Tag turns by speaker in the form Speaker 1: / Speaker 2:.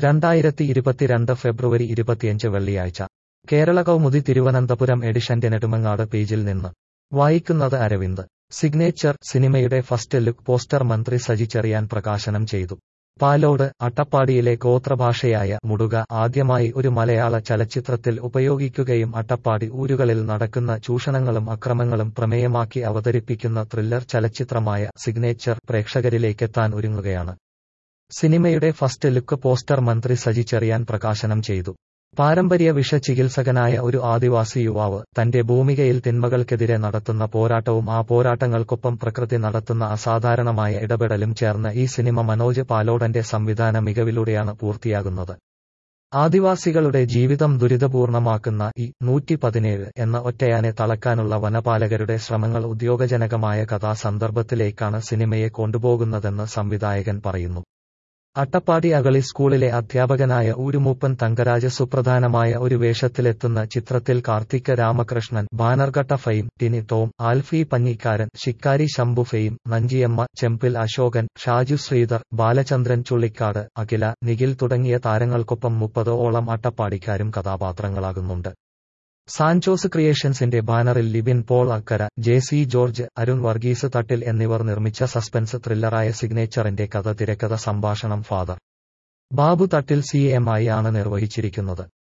Speaker 1: രണ്ടായിരത്തി ഇരുപത്തിരണ്ട് ഫെബ്രുവരി ഇരുപത്തിയഞ്ച് വെള്ളിയാഴ്ച കേരള കൗമുദി തിരുവനന്തപുരം എഡിഷന്റെ നെടുമങ്ങാട് പേജിൽ നിന്ന് വായിക്കുന്നത് അരവിന്ദ് സിഗ്നേച്ചർ സിനിമയുടെ ഫസ്റ്റ് ലുക്ക് പോസ്റ്റർ മന്ത്രി സജി ചെറിയാൻ പ്രകാശനം ചെയ്തു പാലോട് അട്ടപ്പാടിയിലെ ഗോത്രഭാഷയായ മുടുക ആദ്യമായി ഒരു മലയാള ചലച്ചിത്രത്തിൽ ഉപയോഗിക്കുകയും അട്ടപ്പാടി ഊരുകളിൽ നടക്കുന്ന ചൂഷണങ്ങളും അക്രമങ്ങളും പ്രമേയമാക്കി അവതരിപ്പിക്കുന്ന ത്രില്ലർ ചലച്ചിത്രമായ സിഗ്നേച്ചർ പ്രേക്ഷകരിലേക്കെത്താൻ ഒരുങ്ങുകയാണ് സിനിമയുടെ ഫസ്റ്റ് ലുക്ക് പോസ്റ്റർ മന്ത്രി സജി ചെറിയാൻ പ്രകാശനം ചെയ്തു പാരമ്പര്യ വിഷചികിത്സകനായ ഒരു ആദിവാസി യുവാവ് തന്റെ ഭൂമികയിൽ തിന്മകൾക്കെതിരെ നടത്തുന്ന പോരാട്ടവും ആ പോരാട്ടങ്ങൾക്കൊപ്പം പ്രകൃതി നടത്തുന്ന അസാധാരണമായ ഇടപെടലും ചേർന്ന ഈ സിനിമ മനോജ് പാലോടന്റെ സംവിധാന മികവിലൂടെയാണ് പൂർത്തിയാകുന്നത് ആദിവാസികളുടെ ജീവിതം ദുരിതപൂർണമാക്കുന്ന ഈ നൂറ്റി പതിനേഴ് എന്ന ഒറ്റയാനെ തളക്കാനുള്ള വനപാലകരുടെ ശ്രമങ്ങൾ ഉദ്യോഗജനകമായ കഥാസന്ദർഭത്തിലേക്കാണ് സിനിമയെ കൊണ്ടുപോകുന്നതെന്ന് സംവിധായകൻ പറയുന്നു അട്ടപ്പാടി അകളി സ്കൂളിലെ അധ്യാപകനായ ഊരുമൂപ്പൻ തങ്കരാജ് സുപ്രധാനമായ ഒരു വേഷത്തിലെത്തുന്ന ചിത്രത്തിൽ കാർത്തിക് രാമകൃഷ്ണൻ ബാനർഘട്ട ഫെയിം ടിനി ടോം ആൽഫി പഞ്ഞിക്കാരൻ ശിക്കാരി ശംഭു ഫെയിം നഞ്ചിയമ്മ ചെമ്പിൽ അശോകൻ ഷാജു ശ്രീധർ ബാലചന്ദ്രൻ ചുള്ളിക്കാട് അഖില നിഖിൽ തുടങ്ങിയ താരങ്ങൾക്കൊപ്പം മുപ്പതോളം അട്ടപ്പാടിക്കാരും കഥാപാത്രങ്ങളാകുന്നുണ്ട് സാൻചോസ് ക്രിയേഷൻസിന്റെ ബാനറിൽ ലിബിൻ പോൾ അക്കര ജെ സി ജോർജ് അരുൺ വർഗീസ് തട്ടിൽ എന്നിവർ നിർമ്മിച്ച സസ്പെൻസ് ത്രില്ലറായ സിഗ്നേച്ചറിന്റെ കഥ തിരക്കഥ സംഭാഷണം father Babu Thattil C M ആയി ആണ് നിർവഹിച്ചിരിക്കുന്നത്